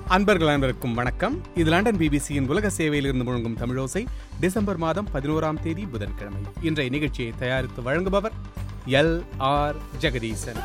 அன்பர்கள் அனைவருக்கும் வணக்கம் இது லண்டன் பிபிசியின் உலக சேவையில் இருந்து முழங்கும் தமிழோசை டிசம்பர் மாதம் பதினோராம் தேதி புதன்கிழமை இன்றைய நிகழ்ச்சியை தயாரித்து வழங்குபவர் எல் ஆர் ஜெகதீசன்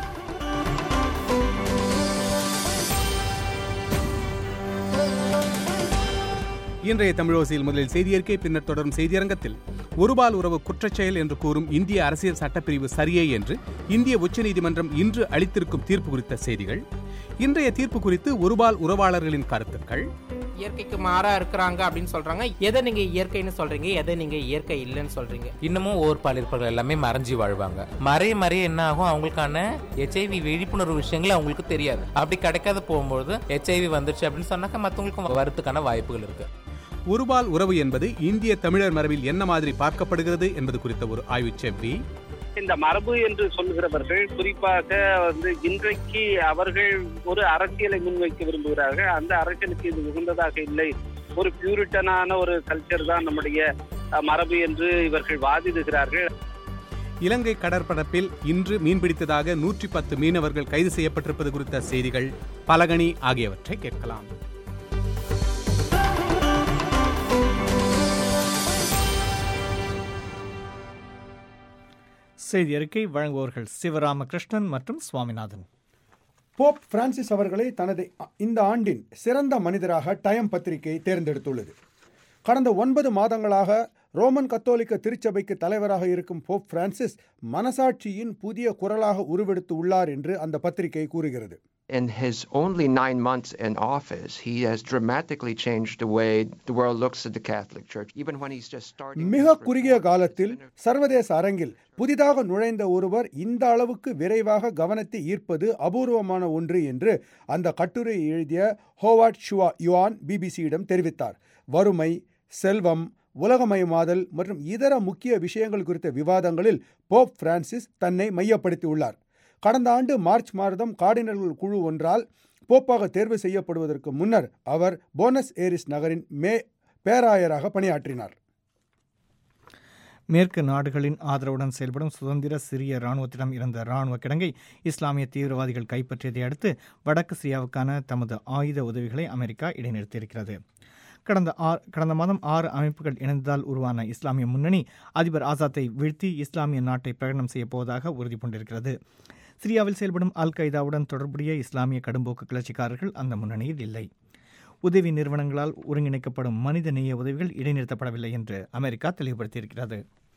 இன்றைய தமிழோசையில் முதலில் செய்தியறிக்கை பின்னர் தொடரும் செய்தியரங்கத்தில் ஒருபால் உறவு குற்றச்செயல் என்று கூறும் இந்திய அரசியல் சட்டப்பிரிவு சரியே என்று இந்திய உச்சநீதிமன்றம் இன்று அளித்திருக்கும் தீர்ப்பு குறித்த செய்திகள் இன்றைய தீர்ப்பு குறித்து ஒருபால் உறவாளர்களின் கருத்துக்கள் இயற்கைக்கு மாறா இருக்கிறாங்க அப்படின்னு சொல்றாங்க எதை நீங்க இயற்கைன்னு சொல்றீங்க எதை நீங்க இயற்கை இல்லைன்னு சொல்றீங்க இன்னமும் ஓர்பால் இருப்பவர்கள் எல்லாமே மறைஞ்சு வாழ்வாங்க மறைய மறைய என்ன ஆகும் அவங்களுக்கான ஹெச்ஐவி விழிப்புணர்வு விஷயங்கள் அவங்களுக்கு தெரியாது அப்படி கிடைக்காத போகும்போது ஹெச்ஐவி வந்துருச்சு அப்படின்னு சொன்னாக்க மற்றவங்களுக்கும் வரத்துக்கான வாய்ப்புகள் இருக்கு ஒருபால் உறவு என்பது இந்திய தமிழர் மரபில் என்ன மாதிரி பார்க்கப்படுகிறது என்பது குறித்த ஒரு ஆய்வுச் செவ்வி இந்த மரபு என்று சொல்லுகிறவர்கள் குறிப்பாக வந்து இன்றைக்கு அவர்கள் ஒரு அரசியலை முன்வைக்க விரும்புகிறார்கள் அந்த அரசியலுக்கு இது உகந்ததாக இல்லை ஒரு பியூரிட்டனான ஒரு கல்ச்சர் தான் நம்முடைய அஹ், மரபு என்று இவர்கள் வாதிடுகிறார்கள் இலங்கை கடற்பரப்பில் இன்று மீன்பிடித்ததாக நூற்றி பத்து மீனவர்கள் கைது செய்யப்பட்டிருப்பது குறித்த செய்திகள் பலகணி ஆகியவற்றை கேட்கலாம் செய்தி அறிக்கை வழங்குபவர்கள் சிவராமகிருஷ்ணன் மற்றும் சுவாமிநாதன் போப் பிரான்சிஸ் அவர்களை தனது இந்த ஆண்டின் சிறந்த மனிதராக டைம் பத்திரிகை தேர்ந்தெடுத்துள்ளது கடந்த ஒன்பது மாதங்களாக ரோமன் கத்தோலிக்க திருச்சபைக்கு தலைவராக இருக்கும் போப் பிரான்சிஸ் மனசாட்சியின் புதிய குரலாக உருவெடுத்து உள்ளார் என்று அந்த பத்திரிகை கூறுகிறது In his only nine months in office, he has dramatically changed the way the world looks at the Catholic Church, even when he's just starting. மிக his குறுகிய reform. காலத்தில் சர்வதேச அரங்கில் புதிதாக நுழைந்த ஒருவர் இந்த அளவுக்கு விரைவாக கவனத்தை ஈர்ப்பது அபூர்வமான ஒன்று என்று அந்த கட்டுரை எழுதிய ஹோவார்ட் ஷுவா யுவான் பிபிசியிடம் தெரிவித்தார் வறுமை செல்வம் உலகமயமாதல் மற்றும் இதர முக்கிய விஷயங்கள் குறித்த விவாதங்களில் போப் பிரான்சிஸ் தன்னை மையப்படுத்தியுள்ளார் கடந்த ஆண்டு மார்ச் மாதம் கார்டினல்கள் குழு ஒன்றால் போப்பாக தேர்வு செய்யப்படுவதற்கு முன்னர் அவர் போனஸ் ஏரிஸ் நகரின் மே பேராயராக பணியாற்றினார் மேற்கு நாடுகளின் ஆதரவுடன் செயல்படும் சுதந்திர சிரிய இராணுவத்திடம் இருந்த இராணுவ கிடங்கை இஸ்லாமிய தீவிரவாதிகள் கைப்பற்றியதை அடுத்து வடக்கு சிரியாவுக்கான தமது ஆயுத உதவிகளை அமெரிக்கா இடைநிறுத்தியிருக்கிறது கடந்த ஆறு கடந்த மாதம் ஆறு அமைப்புகள் இணைந்ததால் உருவான இஸ்லாமிய முன்னணி அதிபர் ஆசாத்தை வீழ்த்தி இஸ்லாமிய நாட்டை பிரகடனம் செய்யப் போவதாக உறுதி பூண்டிருக்கிறது சிரியாவில் செயல்படும் அல் கைதாவுடன் தொடர்புடைய இஸ்லாமிய கடும்போக்கு கிளர்ச்சிக்காரர்கள் அந்த முன்னணியில் இல்லை உதவி நிறுவனங்களால் ஒருங்கிணைக்கப்படும் மனித நேய உதவிகள் இடைநிறுத்தப்படவில்லை என்று அமெரிக்கா தெளிவுபடுத்தியிருக்கிறது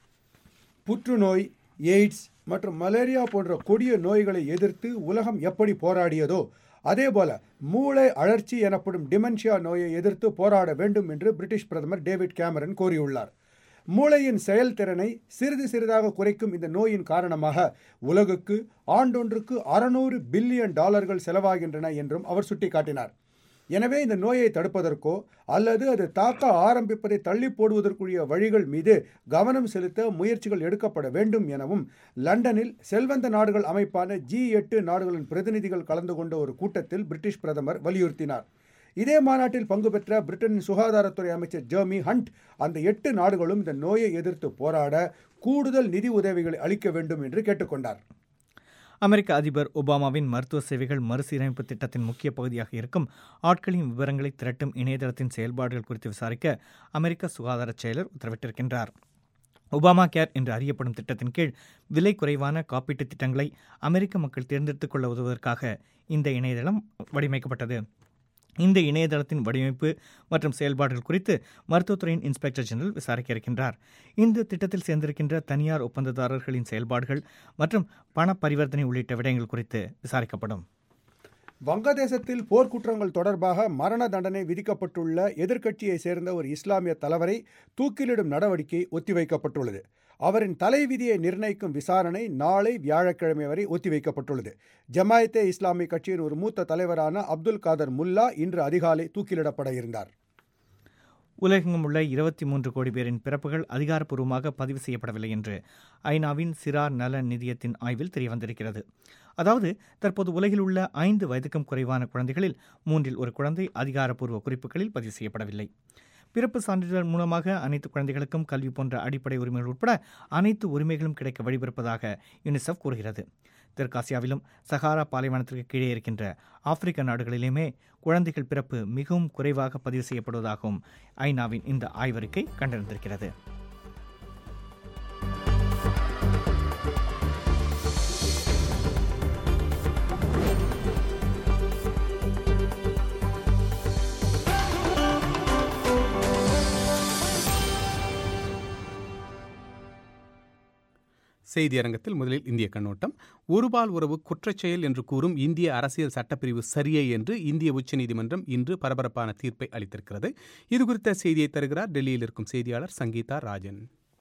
புற்றுநோய் எய்ட்ஸ் மற்றும் மலேரியா போன்ற கொடிய நோய்களை எதிர்த்து உலகம் எப்படி போராடியதோ அதேபோல மூளை அழற்சி எனப்படும் டிமென்ஷியா நோயை எதிர்த்து போராட வேண்டும் என்று பிரிட்டிஷ் பிரதமர் டேவிட் கேமரன் கோரியுள்ளார் மூளையின் செயல்திறனை சிறிது சிறிதாக குறைக்கும் இந்த நோயின் காரணமாக உலகுக்கு ஆண்டொன்றுக்கு அறுநூறு பில்லியன் டாலர்கள் செலவாகின்றன என்றும் அவர் சுட்டிக்காட்டினார் எனவே இந்த நோயை தடுப்பதற்கோ அல்லது அது தாக்க ஆரம்பிப்பதை தள்ளி போடுவதற்குரிய வழிகள் மீது கவனம் செலுத்த முயற்சிகள் எடுக்கப்பட வேண்டும் எனவும் லண்டனில் செல்வந்த நாடுகள் அமைப்பான ஜி எட்டு நாடுகளின் பிரதிநிதிகள் கலந்து கொண்ட ஒரு கூட்டத்தில் பிரிட்டிஷ் பிரதமர் வலியுறுத்தினார் இதே மாநாட்டில் பங்கு பெற்ற பிரிட்டனின் சுகாதாரத்துறை அமைச்சர் ஜெர்மி ஹண்ட் அந்த எட்டு நாடுகளும் இந்த நோயை எதிர்த்து போராட கூடுதல் நிதி உதவிகளை அளிக்க வேண்டும் என்று கேட்டுக்கொண்டார் அமெரிக்க அதிபர் ஒபாமாவின் மருத்துவ சேவைகள் மறுசீரமைப்பு திட்டத்தின் முக்கிய பகுதியாக இருக்கும் ஆட்களின் விவரங்களை திரட்டும் இணையதளத்தின் செயல்பாடுகள் குறித்து விசாரிக்க அமெரிக்க சுகாதார செயலர் உத்தரவிட்டிருக்கின்றார் ஒபாமா கேர் என்று அறியப்படும் திட்டத்தின் கீழ் விலை குறைவான காப்பீட்டுத் திட்டங்களை அமெரிக்க மக்கள் தேர்ந்தெடுத்துக் கொள்ள உதவுவதற்காக இந்த இணையதளம் வடிவமைக்கப்பட்டது இந்த இணையதளத்தின் வடிவமைப்பு மற்றும் செயல்பாடுகள் குறித்து மருத்துவத்துறையின் இன்ஸ்பெக்டர் ஜெனரல் விசாரிக்க இருக்கின்றார் இந்த திட்டத்தில் சேர்ந்திருக்கின்ற தனியார் ஒப்பந்ததாரர்களின் செயல்பாடுகள் மற்றும் பண பரிவர்த்தனை உள்ளிட்ட விடயங்கள் குறித்து விசாரிக்கப்படும் வங்கதேசத்தில் போர்க்குற்றங்கள் தொடர்பாக மரண தண்டனை விதிக்கப்பட்டுள்ள எதிர்க்கட்சியை சேர்ந்த ஒரு இஸ்லாமிய தலைவரை தூக்கிலிடும் நடவடிக்கை ஒத்திவைக்கப்பட்டுள்ளது அவரின் தலைவிதியை நிர்ணயிக்கும் விசாரணை நாளை வியாழக்கிழமை வரை ஒத்திவைக்கப்பட்டுள்ளது ஜமாயத்தே இஸ்லாமிய கட்சியின் ஒரு மூத்த தலைவரான அப்துல் காதர் முல்லா இன்று அதிகாலை தூக்கிலிடப்பட இருந்தார் உலகெங்கும் உள்ள இருபத்தி மூன்று கோடி பேரின் பிறப்புகள் அதிகாரப்பூர்வமாக பதிவு செய்யப்படவில்லை என்று ஐநாவின் சிறார் நல நிதியத்தின் ஆய்வில் தெரியவந்திருக்கிறது அதாவது தற்போது உலகில் உள்ள ஐந்து வயதுக்கும் குறைவான குழந்தைகளில் மூன்றில் ஒரு குழந்தை அதிகாரப்பூர்வ குறிப்புகளில் பதிவு செய்யப்படவில்லை பிறப்பு சான்றிதழ் மூலமாக அனைத்து குழந்தைகளுக்கும் கல்வி போன்ற அடிப்படை உரிமைகள் உட்பட அனைத்து உரிமைகளும் கிடைக்க வழிபிறப்பதாக யுனிசெஃப் கூறுகிறது தெற்காசியாவிலும் சஹாரா பாலைவனத்திற்கு கீழே இருக்கின்ற ஆப்பிரிக்க நாடுகளிலுமே குழந்தைகள் பிறப்பு மிகவும் குறைவாக பதிவு செய்யப்படுவதாகவும் ஐநாவின் இந்த ஆய்வறிக்கை கண்டறிந்திருக்கிறது செய்தியரங்கத்தில் முதலில் இந்திய கண்ணோட்டம் ஒருபால் உறவு குற்றச்செயல் என்று கூறும் இந்திய அரசியல் சட்டப்பிரிவு சரியே என்று இந்திய உச்சநீதிமன்றம் இன்று பரபரப்பான தீர்ப்பை அளித்திருக்கிறது இதுகுறித்த செய்தியை தருகிறார் டெல்லியில் இருக்கும் செய்தியாளர் சங்கீதா ராஜன்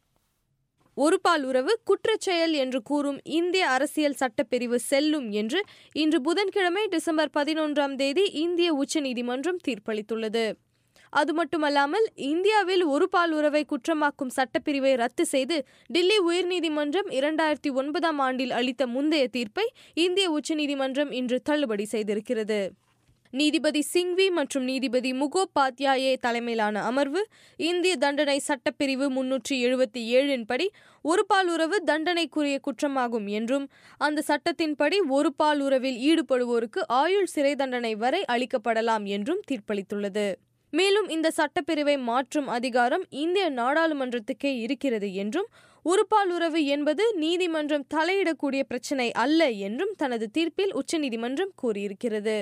ஒருபால் உறவு குற்றச்செயல் என்று கூறும் இந்திய அரசியல் சட்டப்பிரிவு செல்லும் என்று இன்று புதன்கிழமை டிசம்பர் பதினொன்றாம் தேதி இந்திய உச்சநீதிமன்றம் தீர்ப்பளித்துள்ளது அது மட்டுமல்லாமல் இந்தியாவில் ஒரு பால் உறவை குற்றமாக்கும் சட்டப்பிரிவை ரத்து செய்து டில்லி உயர்நீதிமன்றம் இரண்டாயிரத்தி ஒன்பதாம் ஆண்டில் அளித்த முந்தைய தீர்ப்பை இந்திய உச்சநீதிமன்றம் இன்று தள்ளுபடி செய்திருக்கிறது நீதிபதி சிங்வி மற்றும் நீதிபதி முகோபாத்யாயே தலைமையிலான அமர்வு இந்திய தண்டனை சட்டப்பிரிவு முன்னூற்றி எழுபத்தி ஏழின் படி ஒரு பால் உறவு தண்டனைக்குரிய குற்றமாகும் என்றும் அந்த சட்டத்தின்படி ஒரு பால் உறவில் ஈடுபடுவோருக்கு ஆயுள் சிறை தண்டனை வரை அளிக்கப்படலாம் என்றும் தீர்ப்பளித்துள்ளது மேலும் இந்த சட்டப்பிரிவை மாற்றும் அதிகாரம் இந்திய நாடாளுமன்றத்துக்கே இருக்கிறது என்றும் ஒருபால் உறவு என்பது நீதிமன்றம் தலையிடக்கூடிய பிரச்சினை அல்ல என்றும் தனது தீர்ப்பில் உச்சநீதிமன்றம் கூறியிருக்கிறது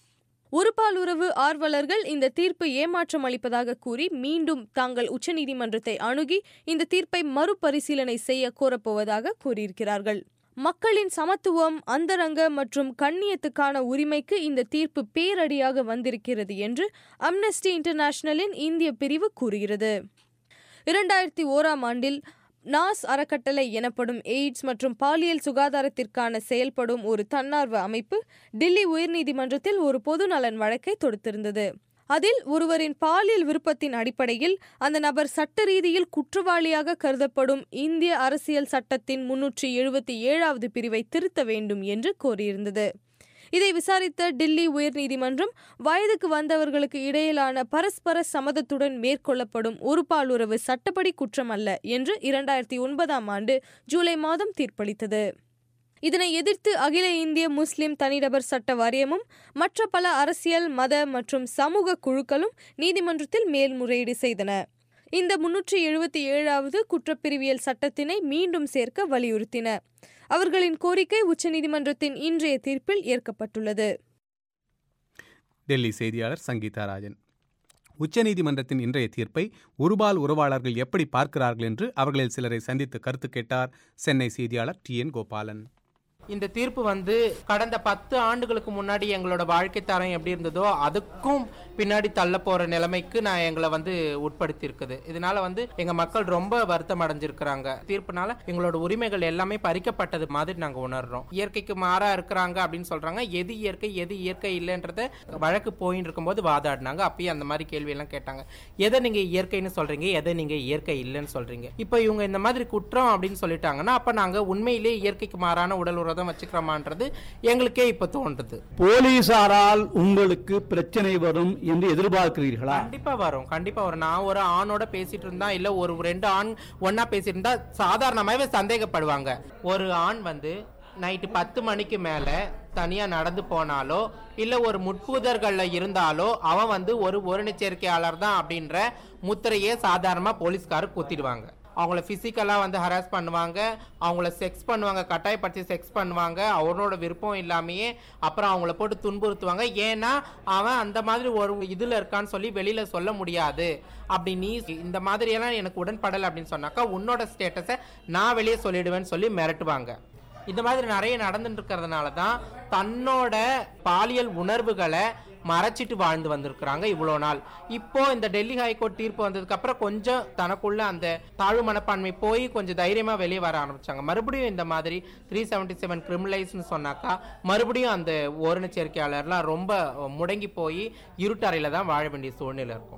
ஒருபால் உறவு ஆர்வலர்கள் இந்த தீர்ப்பு ஏமாற்றம் அளிப்பதாக கூறி மீண்டும் தாங்கள் உச்சநீதிமன்றத்தை அணுகி இந்த தீர்ப்பை மறுபரிசீலனை செய்ய கோரப்போவதாக கூறியிருக்கிறார்கள் மக்களின் சமத்துவம் அந்தரங்க மற்றும் கண்ணியத்துக்கான உரிமைக்கு இந்த தீர்ப்பு பேரடியாக வந்திருக்கிறது என்று அம்னஸ்டி இன்டர்நேஷனலின் இந்திய பிரிவு கூறுகிறது இரண்டாயிரத்தி ஓராம் ஆண்டில் நாஸ் அறக்கட்டளை எனப்படும் எய்ட்ஸ் மற்றும் பாலியல் சுகாதாரத்திற்கான செயல்படும் ஒரு தன்னார்வ அமைப்பு டில்லி உயர்நீதிமன்றத்தில் ஒரு பொது நலன் வழக்கை தொடுத்திருந்தது அதில் ஒருவரின் பாலியல் விருப்பத்தின் அடிப்படையில் அந்த நபர் சட்ட ரீதியில் குற்றவாளியாக கருதப்படும் இந்திய அரசியல் சட்டத்தின் முன்னூற்றி எழுபத்தி ஏழாவது பிரிவை திருத்த வேண்டும் என்று கோரியிருந்தது இதை விசாரித்த டில்லி உயர்நீதிமன்றம் வயதுக்கு வந்தவர்களுக்கு இடையிலான பரஸ்பர சம்மதத்துடன் மேற்கொள்ளப்படும் ஒரு பாலுறவு சட்டப்படி குற்றம் அல்ல என்று இரண்டாயிரத்தி ஒன்பதாம் ஆண்டு ஜூலை மாதம் தீர்ப்பளித்தது இதனை எதிர்த்து அகில இந்திய முஸ்லிம் தனிநபர் சட்ட வாரியமும் மற்ற பல அரசியல் மத மற்றும் சமூக குழுக்களும் நீதிமன்றத்தில் மேல்முறையீடு செய்தன இந்த முன்னூற்றி எழுபத்தி ஏழாவது குற்றப்பிரிவியல் சட்டத்தினை மீண்டும் சேர்க்க வலியுறுத்தின அவர்களின் கோரிக்கை உச்சநீதிமன்றத்தின் இன்றைய தீர்ப்பில் ஏற்கப்பட்டுள்ளது டெல்லி செய்தியாளர் சங்கீதா ராஜன் உச்சநீதிமன்றத்தின் இன்றைய தீர்ப்பை ஒருபால் உறவாளர்கள் எப்படி பார்க்கிறார்கள் என்று அவர்களில் சிலரை சந்தித்து கருத்து கேட்டார் சென்னை செய்தியாளர் டி என் கோபாலன் இந்த தீர்ப்பு வந்து கடந்த பத்து ஆண்டுகளுக்கு முன்னாடி எங்களோட வாழ்க்கை தரம் எப்படி இருந்ததோ அதுக்கும் பின்னாடி தள்ள போற நிலைமைக்கு நான் எங்களை வந்து உட்படுத்தி இருக்குது இதனால வந்து எங்க மக்கள் ரொம்ப வருத்தம் அடைஞ்சிருக்கிறாங்க தீர்ப்புனால எங்களோட உரிமைகள் எல்லாமே பறிக்கப்பட்டது மாதிரி நாங்க உணர்றோம் இயற்கைக்கு மாறா இருக்கிறாங்க அப்படின்னு சொல்றாங்க எது இயற்கை எது இயற்கை இல்லைன்றத வழக்கு போயின்னு இருக்கும்போது வாதாடினாங்க அப்பயும் அந்த மாதிரி கேள்வி எல்லாம் கேட்டாங்க எதை நீங்க இயற்கைன்னு சொல்றீங்க எதை நீங்க இயற்கை இல்லைன்னு சொல்றீங்க இப்போ இவங்க இந்த மாதிரி குற்றம் அப்படின்னு சொல்லிட்டாங்கன்னா அப்ப நாங்க உண்மையிலேயே இயற்கைக்கு மாறான உடல் உறவை தான் வச்சுக்கிறோமான்றது எங்களுக்கே இப்ப தோன்றுது போலீசாரால் உங்களுக்கு பிரச்சனை வரும் என்று எதிர்பார்க்கிறீர்களா கண்டிப்பா வரும் கண்டிப்பா வரும் நான் ஒரு ஆணோட பேசிட்டு இருந்தா இல்ல ஒரு ரெண்டு ஆண் ஒன்னா பேசிட்டு இருந்தா சாதாரணமாவே சந்தேகப்படுவாங்க ஒரு ஆண் வந்து நைட்டு பத்து மணிக்கு மேல தனியா நடந்து போனாலோ இல்ல ஒரு முட்பூதர்கள்ல இருந்தாலோ அவன் வந்து ஒரு ஒருணிச்சேர்க்கையாளர் தான் அப்படின்ற முத்திரையே சாதாரணமா போலீஸ்காரர் குத்திடுவாங்க அவங்கள பிசிக்கலா வந்து ஹராஸ் பண்ணுவாங்க அவங்கள செக்ஸ் பண்ணுவாங்க கட்டாயப்படுத்தி செக்ஸ் பண்ணுவாங்க அவனோட விருப்பம் இல்லாமையே அப்புறம் அவங்கள போட்டு துன்புறுத்துவாங்க ஏன்னா அவன் அந்த மாதிரி ஒரு இதுல இருக்கான்னு சொல்லி வெளியில சொல்ல முடியாது அப்படி நீ இந்த மாதிரி எல்லாம் எனக்கு உடன்படலை அப்படின்னு சொன்னாக்கா உன்னோட ஸ்டேட்டஸை நான் வெளியே சொல்லிடுவேன்னு சொல்லி மிரட்டுவாங்க இந்த மாதிரி நிறைய நடந்துட்டு இருக்கிறதுனால தான் தன்னோட பாலியல் உணர்வுகளை மறைச்சிட்டு வாழ்ந்து வந்திருக்கிறாங்க இவ்வளோ நாள் இப்போ இந்த டெல்லி ஹைகோர்ட் தீர்ப்பு வந்ததுக்கு அப்புறம் கொஞ்சம் தனக்குள்ள அந்த தாழ்வு மனப்பான்மை போய் கொஞ்சம் தைரியமா வெளியே வர ஆரம்பிச்சாங்க மறுபடியும் இந்த மாதிரி த்ரீ செவன்டி செவன் கிரிமினலைஸ்னு சொன்னாக்கா மறுபடியும் அந்த ஓரண சேர்க்கையாளர்லாம் ரொம்ப முடங்கி போய் இருட்டறையில தான் வாழ வேண்டிய சூழ்நிலை இருக்கும்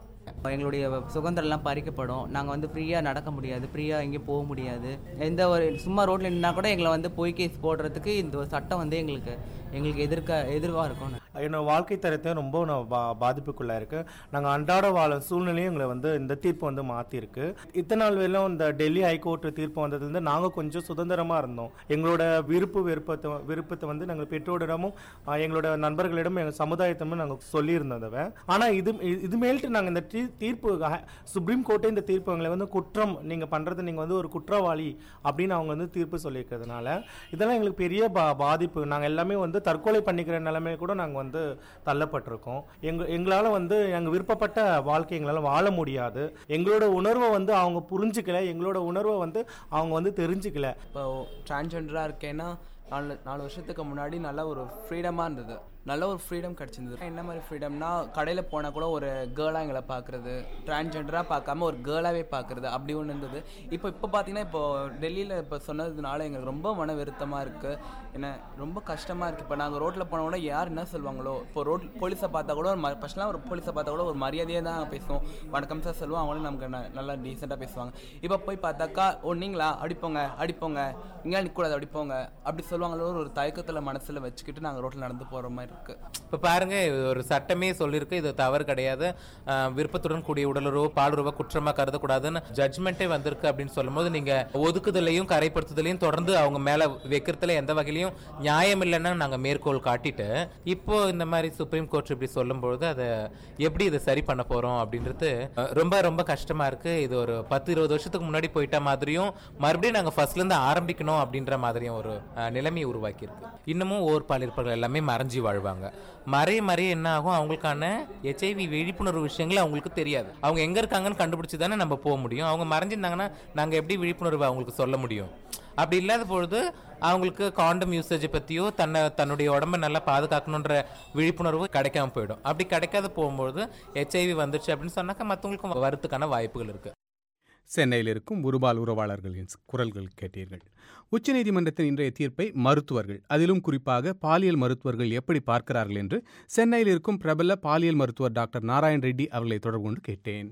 எங்களுடைய சுதந்திரம்லாம் பறிக்கப்படும் நாங்கள் வந்து ஃப்ரீயாக நடக்க முடியாது ஃப்ரீயாக எங்கேயும் போக முடியாது எந்த ஒரு சும்மா ரோட்டில் நின்னா கூட எங்களை வந்து பொய் கேஸ் போடுறதுக்கு இந்த ஒரு சட்டம் வந்து எங்களுக்கு எங்களுக்கு எதிர்க்க எதிர்வாக இருக்கும் என்னோட வாழ்க்கை தரத்தையும் ரொம்ப நான் பா பாதிப்புக்குள்ளே இருக்கு நாங்கள் அன்றாட வாழும் சூழ்நிலையும் எங்களை வந்து இந்த தீர்ப்பு வந்து மாற்றிருக்கு இத்தனை நாள் வரையிலும் இந்த டெல்லி ஹைகோர்ட் தீர்ப்பு வந்ததுலேருந்து நாங்கள் கொஞ்சம் சுதந்திரமாக இருந்தோம் எங்களோட விருப்பு விருப்பத்தை விருப்பத்தை வந்து நாங்கள் பெற்றோரிடமும் ஆஹ், எங்களோட நண்பர்களிடமும் எங்கள் சமுதாயத்திடமும் நாங்கள் சொல்லியிருந்ததை ஆனால் இது இது மேல்ட்டு நாங்கள் இந்த தீ- தீர்ப்பு ஹ- சுப்ரீம் கோர்ட்டே இந்த தீர்ப்பு எங்களை வந்து குற்றம் நீங்கள் பண்ணுறது நீங்கள் வந்து ஒரு குற்றவாளி அப்படின்னு அவங்க வந்து தீர்ப்பு சொல்லியிருக்கிறதுனால இதெல்லாம் எங்களுக்கு பெரிய பா பாதிப்பு நாங்கள் எல்லாமே வந்து தற்கொலை பண்ணிக்கிற நிலைமையை கூட நாங்கள் வந்து தள்ளப்பட்டிருக்கோம் எங்க எங்களால் வந்து எங்கள் விருப்பப்பட்ட வாழ்க்கை எங்களால் வாழ முடியாது எங்களோட உணர்வை வந்து அவங்க புரிஞ்சுக்கல எங்களோட உணர்வை வந்து அவங்க வந்து தெரிஞ்சுக்கல இப்போ டிரான்ஸ்ஜெண்டராக இருக்கேன்னா நாலு நாலு வருஷத்துக்கு முன்னாடி நல்ல ஒரு ஃப்ரீடமாக இருந்தது நல்ல ஒரு ஃப்ரீடம் கிடச்சிருந்தது என்ன மாதிரி ஃப்ரீடம்னா கடையில் போனால் கூட ஒரு கேர்ளாக எங்களை பார்க்குறது டிரான்ஸ்ஜெண்டராக பார்க்காம ஒரு கேர்ளாகவே பார்க்குறது அப்படி ஒன்று இருந்தது இப்போ இப்போ பார்த்தீங்கன்னா இப்போ டெல்லியில் இப்போ சொன்னதுனால எங்களுக்கு ரொம்ப மன வருத்தமாக இருக்குது என்ன ரொம்ப கஷ்டமாக இருக்குது இப்போ நாங்கள் ரோட்டில் போனால் கூட யார் என்ன சொல்லுவாங்களோ இப்போ ரோட் போலீஸை பார்த்தா கூட ஒரு ம ஃபஸ்ட்லாம் ஒரு போலீஸை பார்த்தா கூட ஒரு மரியாதையாக தான் பேசுவோம் வணக்கம் சார் சொல்லுவோம் அவங்களும் நமக்கு ந- நல்லா டீசெண்டாக பேசுவாங்க இப்போ போய் பார்த்தாக்கா ஓ நீங்களா அடிப்போங்க அடிப்போங்க இங்கே நிற்கக்கூடாது அடிப்போங்க அப்படி சொல்லுவாங்களோ ஒரு தயக்கத்தில் மனசில் வச்சுக்கிட்டு நாங்கள் ரோட்டில் நடந்து போகிற மாதிரி இருக்குது இப்போ பாருங்க இது ஒரு சட்டமே சொல்லியிருக்கு இது தவறு கிடையாது ஆஹ் விருப்பத்துடன் கூடிய உடலுறவு பாலுறவை குற்றமா கருதக்கூடாதுன்னு ஜட்மெண்ட்டே வந்திருக்கு அப்படின்னு சொல்லும்போது நீங்க ஒதுக்குதலையும் கரைப்படுத்துதலையும் தொடர்ந்து அவங்க மேல வைக்கிறதுல எந்த வகையிலையும் நியாயம் இல்லைன்னு நாங்க மேற்கோள் காட்டிட்டு இப்போ இந்த மாதிரி சுப்ரீம் கோர்ட் இப்படி சொல்லும்பொழுது அதை எப்படி இதை சரி பண்ண போறோம் அப்படின்றது அஹ், ரொம்ப ரொம்ப கஷ்டமா இருக்கு இது ஒரு பத்து இருபது வருஷத்துக்கு முன்னாடி போயிட்ட மாதிரியும் மறுபடியும் நாங்க ஃபர்ஸ்ட்ல இருந்து ஆரம்பிக்கணும் அப்படின்ற மாதிரியும் ஒரு அஹ், நிலைமையை உருவாக்கி இருக்கு இன்னமும் ஓர் பாலிருப்பர்கள் எல்லாமே மறைஞ்சு வாழ்வாங்க மறைய மறைய என்ன ஆகும் அவங்களுக்கான ஹெச்ஐவி விழிப்புணர்வு விஷயங்கள் அவங்களுக்கு தெரியாது அவங்க எங்க இருக்காங்கன்னு கண்டுபிடிச்சு தானே நம்ம போக முடியும் அவங்க மறைஞ்சிருந்தாங்கன்னா நாங்க எப்படி விழிப்புணர்வு அவங்களுக்கு சொல்ல முடியும் அப்படி இல்லாத பொழுது அவங்களுக்கு காண்டம் யூசேஜை பற்றியோ தன்னை தன்னுடைய உடம்ப நல்லா பாதுகாக்கணுன்ற விழிப்புணர்வு கிடைக்காம போயிடும் அப்படி கிடைக்காத போகும்போது ஹெச்ஐவி வந்துருச்சு அப்படின்னு சொன்னாக்கா மற்றவங்களுக்கும் வரத்துக்கான வாய்ப்புகள் இருக்கு சென்னையில் இருக்கும் ஒருபால் உறவாளர்களின் குரல்கள் கேட்டீர்கள் உச்சநீதிமன்றத்தின் இன்றைய தீர்ப்பை மருத்துவர்கள் அதிலும் குறிப்பாக பாலியல் மருத்துவர்கள் எப்படி பார்க்கிறார்கள் என்று சென்னையில் இருக்கும் பிரபல பாலியல் மருத்துவர் டாக்டர் நாராயண் ரெட்டி அவர்களை தொடர்பு கொண்டு கேட்டேன்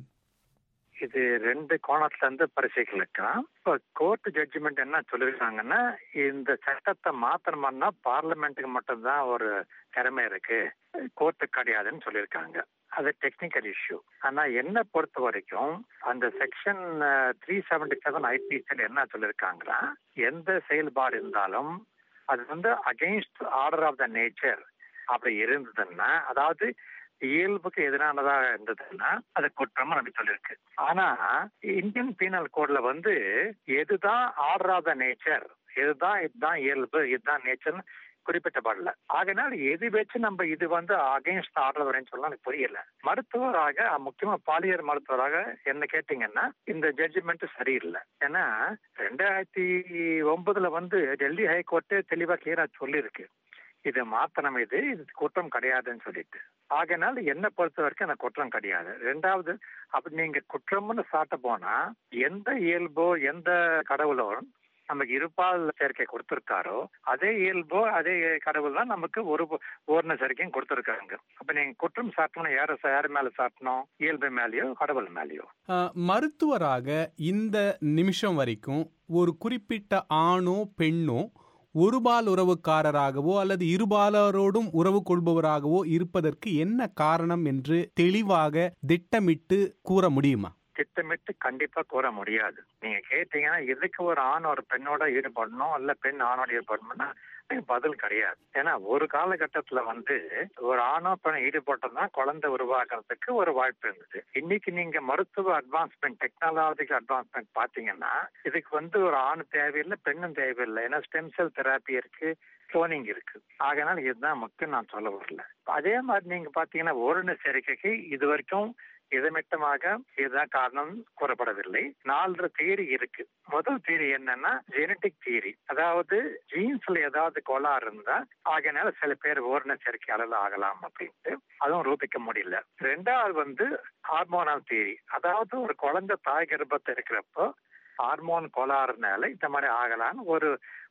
இது ரெண்டு கோணத்துல இருந்து பரிசீலிக்கலாம் இப்போ கோர்ட் ஜட்ஜ்மெண்ட் என்ன சொல்லியிருக்காங்கன்னா இந்த சட்டத்தை மாத்தணும்னா பார்லிமெண்ட்டுக்கு மட்டும்தான் ஒரு திறமை இருக்கு கோர்ட்டுக்கு கிடையாதுன்னு சொல்லியிருக்காங்க அது டெக்னிக்கல் இஷ்யூ ஆனா என்ன பொறுத்த வரைக்கும் அந்த செக்ஷன் த்ரீ செவன்டி செவன் ஐபிசியில் என்ன சொல்லியிருக்காங்கன்னா எந்த செயல்பாடு இருந்தாலும் அது வந்து against order of the nature அப்படி இருந்ததுன்னா அதாவது இயல்புக்கு எதிரானதா இருந்ததுன்னா அது குற்றமா நம்ம சொல்லியிருக்கு ஆனா இந்தியன் பீனல் கோட்ல வந்து எதுதான் ஆர்டர் ஆஃப் த நேச்சர் எதுதான் இதுதான் இயல்பு இதுதான் நேச்சர்னு குறிப்பிட்டப்படல ஆகையினால் எது வச்சு நம்ம இது வந்து அகைன்ஸ்ட் ஆர்டர் வரேன்னு சொல்ல எனக்கு புரியல மருத்துவராக முக்கியமா பாலியல் மருத்துவராக என்ன கேட்டீங்கன்னா இந்த ஜட்ஜ்மெண்ட் சரியில்லை ஏன்னா ரெண்டாயிரத்தி ஒன்பதுல வந்து டெல்லி ஹைகோர்ட்டு தெளிவா கிளியரா சொல்லியிருக்கு இது மாத்தனம் இது இது குற்றம் கிடையாதுன்னு சொல்லிட்டு ஆகையினால் என்ன பொறுத்த வரைக்கும் எனக்கு குற்றம் கிடையாது ரெண்டாவது அப்படி நீங்க குற்றம்னு சாட்ட போனா எந்த இயல்போ எந்த கடவுளோ நமக்கு இருபால் சேர்க்கை கொடுத்திருக்காரோ அதே இயல்போ அதே கடவுள் தான் நமக்கு ஒரு ஓர்ண சேர்க்கையும் கொடுத்திருக்காங்க அப்ப நீங்க குற்றம் சாட்டணும் யார யார் மேல சாட்டணும் இயல்பு மேலேயோ கடவுள் மேலேயோ அஹ், மருத்துவராக இந்த நிமிஷம் வரைக்கும் ஒரு குறிப்பிட்ட ஆணோ பெண்ணோ ஒருபால் உறவுக்காரராகவோ அல்லது இருபாலரோடும் உறவு கொள்பவராகவோ இருப்பதற்கு என்ன காரணம் என்று தெளிவாக திட்டமிட்டு கூற முடியுமா திட்டமிட்டு கண்டிப்பா கூற முடியாது நீங்க கேட்டீங்கன்னா எதுக்கு ஒரு ஆண் ஒரு பெண்ணோட ஈடுபடணும் இல்ல பெண் ஆணோட ஈடுபடணும்னா அதுக்கு பதில் கிடையாது ஏன்னா ஒரு காலகட்டத்துல வந்து ஒரு ஆணோ பெண் ஈடுபட்டோம்னா குழந்தை உருவாக்குறதுக்கு ஒரு வாய்ப்பு இருந்தது இன்னைக்கு நீங்க மருத்துவ அட்வான்ஸ்மெண்ட் டெக்னாலஜிக்கல் அட்வான்ஸ்மெண்ட் பாத்தீங்கன்னா இதுக்கு வந்து ஒரு ஆண் தேவையில்லை பெண்ணும் தேவையில்லை ஏன்னா ஸ்டெம் செல் தெராப்பி இருக்கு குளோனிங் இருக்கு ஆகையினால இதுதான் முக்கியம் நான் சொல்ல வரல அதே மாதிரி நீங்க பாத்தீங்கன்னா ஓரின சேர்க்கைக்கு இது வரைக்கும் இதமிட்டமாக இதுதான் காரணம் கூறப்படவில்லை நாலு தியரி இருக்கு முதல் தியரி என்னன்னா ஜெனட்டிக் தியரி அதாவது ஜீன்ஸ்ல ஏதாவது கோளாறு இருந்தா ஆகையினால சில பேர் ஓரின சேர்க்கையாளர் ஆகலாம் அப்படின்ட்டு அதுவும் ரூபிக்க முடியல ரெண்டாவது வந்து ஹார்மோனல் தியரி அதாவது ஒரு குழந்தை தாய் கர்ப்பத்தை இருக்கிறப்போ ஹார்மோன் கோளாறுனால இந்த மாதிரி ஆகலான்னு ஒரு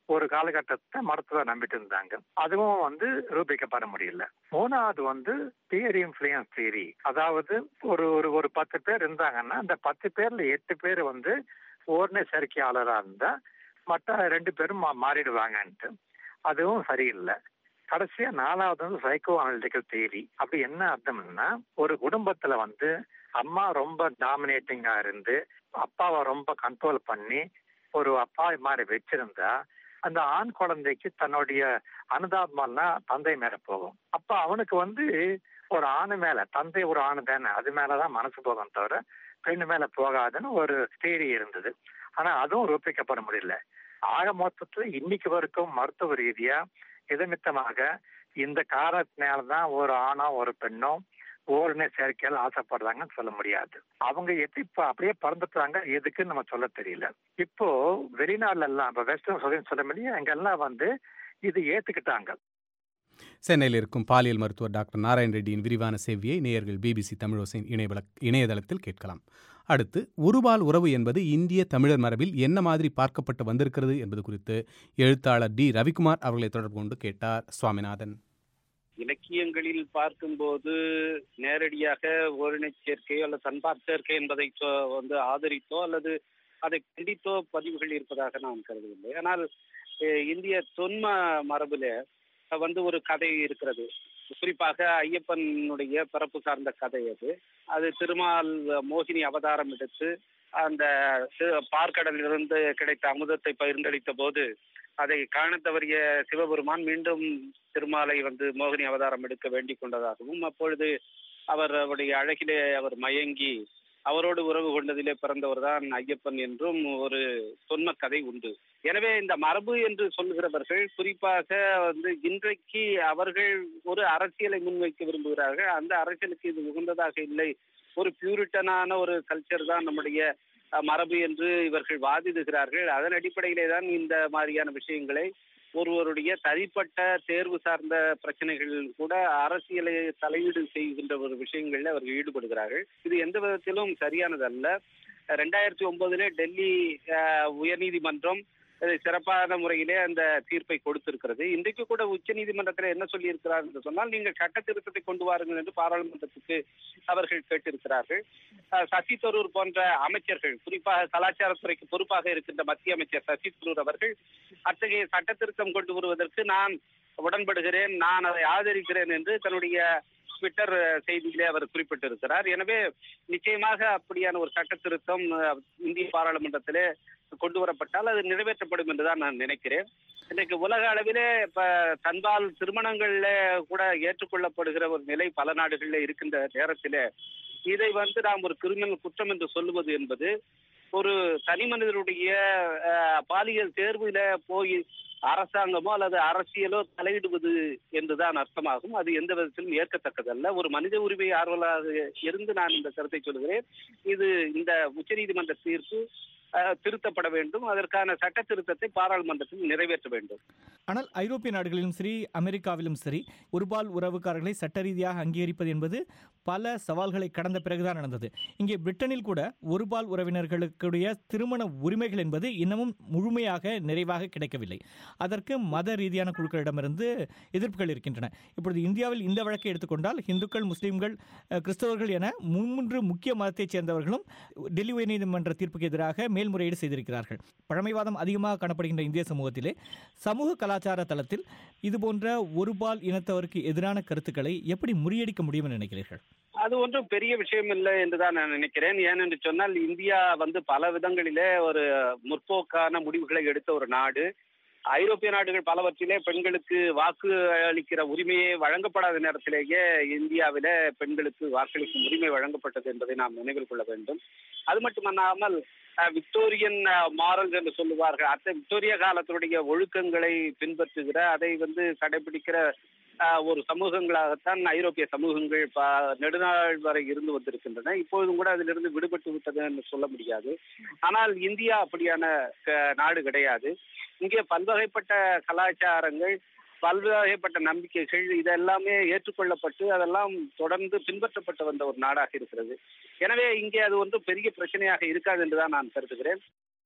ஒரு காலகட்டத்தை மருத்துவ நம்பிட்டு இருந்தாங்க அதுவும் வந்து ரூபிக்கப்பட முடியல மூணாவது வந்து தியரி இன்ஃபுளுயன்ஸ் தியரி அதாவது ஒரு ஒரு ஒரு பத்து பேர் இருந்தாங்கன்னா அந்த பத்து பேர்ல எட்டு பேர் வந்து ஓர்ணை சேர்க்கையாளரா இருந்தா மற்ற ரெண்டு பேரும் மா- மாறிடுவாங்கன்ட்டு அதுவும் சரியில்லை கடைசியா நாலாவது வந்து சைக்கோ அனலிட்டிக்கல் தியரி அப்படி என்ன அர்த்தம்னா ஒரு குடும்பத்துல வந்து அம்மா ரொம்ப டாமினேட்டிங்கா இருந்து அப்பாவை ரொம்ப கண்ட்ரோல் பண்ணி ஒரு அப்பா மாதிரி வச்சிருந்தா அந்த ஆண் குழந்தைக்கு தன்னுடைய அனுதாபமெல்லாம் தந்தை மேல போகும் அப்ப அவனுக்கு வந்து ஒரு ஆணு மேல தந்தை ஒரு ஆணு தானே அது மேலதான் மனசு போகும் தவிர பெண்ணு மேல போகாதுன்னு ஒரு தேரி இருந்தது ஆனா அதுவும் ரூபிக்கப்பட முடியல ஆக மொத்தத்துல இன்னைக்கு வரைக்கும் மருத்துவ ரீதியா இதமித்தமாக இந்த காரணத்தினாலதான் ஒரு ஆணோ ஒரு பெண்ணோ ஓரின சேர்க்கையால் ஆசைப்படுறாங்கன்னு சொல்ல முடியாது அவங்க எப்படி இப்ப அப்படியே பறந்துட்டாங்க எதுக்குன்னு நம்ம சொல்ல தெரியல இப்போ வெளிநாடுல எல்லாம் இப்ப வெஸ்டர்ன் சொல்ல சொல்ல முடியும் அங்கெல்லாம் வந்து இது ஏத்துக்கிட்டாங்க சென்னையில் இருக்கும் பாலியல் மருத்துவர் டாக்டர் நாராயண ரெட்டியின் விரிவான சேவையை நேயர்கள் பிபிசி தமிழோசையின் இணையவள இணையதளத்தில் கேட்கலாம் அடுத்து ஒருபால் உறவு என்பது இந்திய தமிழர் மரபில் என்ன மாதிரி பார்க்கப்பட்டு வந்திருக்கிறது என்பது குறித்து எழுத்தாளர் டி ரவிக்குமார் அவர்களை தொடர்பு கொண்டு கேட்டார் சுவாமிநாதன் இலக்கியங்களில் பார்க்கும்போது நேரடியாக ஓரினச் சேர்க்கையோ அல்லது சன்பார் சேர்க்கை என்பதை சொ- வந்து ஆதரித்தோ அல்லது அதை கண்டித்தோ பதிவுகள் இருப்பதாக நான் கருதவில்லை ஆனால் அஹ், இந்திய தொன்ம மரபுல வந்து ஒரு கதை இருக்கிறது குறிப்பாக ஐயப்பனுடைய பிறப்பு சார்ந்த கதை அது அது திருமால் மோகினி அவதாரம் எடுத்து அந்த சி- பார்க்கடலிலிருந்து கிடைத்த அமுதத்தை பகிர்ந்தளித்த போது அதை காணத் தவறிய சிவபெருமான் மீண்டும் திருமாலை வந்து மோகினி அவதாரம் எடுக்க வேண்டிக் கொண்டதாகவும் அப்பொழுது அவர் அவருடைய அழகிலே அவர் மயங்கி அவரோடு உறவு கொண்டதிலே பிறந்தவர் தான் ஐயப்பன் என்றும் ஒரு தொன்ம கதை உண்டு எனவே இந்த மரபு என்று சொல்லுகிறவர்கள் குறிப்பாக வந்து இன்றைக்கு அவர்கள் ஒரு அரசியலை முன்வைக்க விரும்புகிறார்கள் அந்த அரசியலுக்கு இது உகந்ததாக இல்லை ஒரு பியூரிட்டனான ஒரு கல்ச்சர் தான் நம்முடைய அஹ், மரபு என்று இவர்கள் வாதிடுகிறார்கள் அதன் அடிப்படையிலே தான் இந்த மாதிரியான விஷயங்களை ஒருவருடைய தனிப்பட்ட தேர்வு சார்ந்த பிரச்சனைகள் கூட அரசியலை தலையீடு செய்கின்ற ஒரு விஷயங்களில் அவர்கள் ஈடுபடுகிறார்கள் இது எந்த விதத்திலும் சரியானதல்ல ரெண்டாயிரத்தி ஒன்பதுல டெல்லி அஹ், உயர்நீதிமன்றம் அதை சிறப்பான முறையிலே அந்த தீர்ப்பை கொடுத்திருக்கிறது இன்றைக்கு கூட உச்ச நீதிமன்றத்தில் என்ன சொல்லியிருக்கிறார் என்று சொன்னால் நீங்கள் சட்ட திருத்தத்தை கொண்டு வாருங்கள் என்று பாராளுமன்றத்துக்கு அவர்கள் கேட்டிருக்கிறார்கள் அஹ், சசி தரூர் போன்ற அமைச்சர்கள் குறிப்பாக கலாச்சாரத்துறைக்கு பொறுப்பாக இருக்கின்ற மத்திய அமைச்சர் சசி தரூர் அவர்கள் அத்தகைய சட்ட திருத்தம் கொண்டு வருவதற்கு நான் உடன்படுகிறேன் நான் அதை ஆதரிக்கிறேன் என்று தன்னுடைய ட்விட்டர் செய்தியிலே அவர் குறிப்பிட்டிருக்கிறார் எனவே நிச்சயமாக அப்படியான ஒரு சட்ட திருத்தம் அஹ், இந்திய பாராளுமன்றத்திலே கொண்டு வரப்பட்டால் அது நிறைவேற்றப்படும் என்றுதான் நான் நினைக்கிறேன் இன்றைக்கு உலக அளவிலே இப்ப தன்பால் திருமணங்கள்ல கூட ஏற்றுக்கொள்ளப்படுகிற ஒரு நிலை பல நாடுகள்ல இருக்கின்ற நேரத்திலே இதை வந்து நாம் ஒரு கிரிமினல் குற்றம் என்று சொல்லுவது என்பது ஒரு தனி மனிதனுடைய அஹ், பாலியல் தேர்வுல போய் அரசாங்கமோ அல்லது அரசியலோ தலையிடுவது என்றுதான் அர்த்தமாகும் அது எந்த விதத்திலும் ஏற்கத்தக்கதல்ல ஒரு மனித உரிமை ஆர்வலராக இருந்து நான் இந்த கருத்தை சொல்கிறேன் இது இந்த உச்சநீதிமன்ற தீர்ப்பு அஹ், திருத்தப்பட வேண்டும் அதற்கான சட்ட திருத்தத்தை பாராளுமன்றத்தில் நிறைவேற்ற வேண்டும் ஆனால் ஐரோப்பிய நாடுகளிலும் சரி அமெரிக்காவிலும் சரி ஒருபால் உறவுக்காரர்களை சட்ட ரீதியாக அங்கீகரிப்பது என்பது பல சவால்களை கடந்த பிறகுதான் நடந்தது இங்கே பிரிட்டனில் கூட ஒருபால் உறவினர்களுடைய திருமண உரிமைகள் என்பது இன்னமும் முழுமையாக நிறைவாக கிடைக்கவில்லை அதற்கு மத ரீதியான குழுக்களிடமிருந்து எதிர்ப்புகள் இருக்கின்றன இப்பொழுது இந்தியாவில் இந்த வழக்கை எடுத்துக்கொண்டால் இந்துக்கள் முஸ்லீம்கள் அஹ், கிறிஸ்தவர்கள் என மூன்று முக்கிய மதத்தைச் சேர்ந்தவர்களும் டெல்லி உயர்நீதிமன்ற தீர்ப்புக்கு எதிராக மேல்முறையீடு செய்திருக்கிறார்கள் பழமைவாதம் அதிகமாக காணப்படுகின்ற இந்திய சமூகத்திலே சமூக கலாச்சார தளத்தில் இதுபோன்ற ஒருபால் இனத்தவருக்கு எதிரான கருத்துக்களை எப்படி முறியடிக்க முடியும் என நினைக்கிறீர்கள் அது ஒன்றும் பெரிய விஷயம் இல்லை என்றுதான் நான் நினைக்கிறேன் ஏனென்று சொன்னால் இந்தியா வந்து பல விதங்களிலே ஒரு முற்போக்கான முடிவுகளை எடுத்த ஒரு நாடு ஐரோப்பிய நாடுகள் பலவற்றிலே பெண்களுக்கு வாக்கு அளிக்கிற உரிமையே வழங்கப்படாத நேரத்திலேயே இந்தியாவில பெண்களுக்கு வாக்களிக்கும் உரிமை வழங்கப்பட்டது என்பதை நாம் நினைவில் கொள்ள வேண்டும் அது மட்டுமல்லாமல் அஹ், விக்டோரியன் மாரல்ஸ் என்று சொல்லுவார்கள் அந்த விக்டோரியா காலத்தினுடைய ஒழுக்கங்களை பின்பற்றுகிற அதை வந்து கடைபிடிக்கிற அஹ், ஒரு சமூகங்களாகத்தான் ஐரோப்பிய சமூகங்கள் ப- நெடுநாள் வரை இருந்து வந்திருக்கின்றன இப்பொழுதும் கூட அதிலிருந்து விடுபட்டு விட்டது என்று சொல்ல முடியாது ஆனால் இந்தியா அப்படியான க- நாடு கிடையாது இங்கே பல்வகைப்பட்ட கலாச்சாரங்கள் பல்வகைப்பட்ட நம்பிக்கைகள் இதெல்லாமே ஏற்றுக்கொள்ளப்பட்டு அதெல்லாம் தொடர்ந்து பின்பற்றப்பட்டு வந்த ஒரு நாடாக இருக்கிறது எனவே இங்கே அது ஒன்றும் பெரிய பிரச்சனையாக இருக்காது என்றுதான் நான் கருதுகிறேன்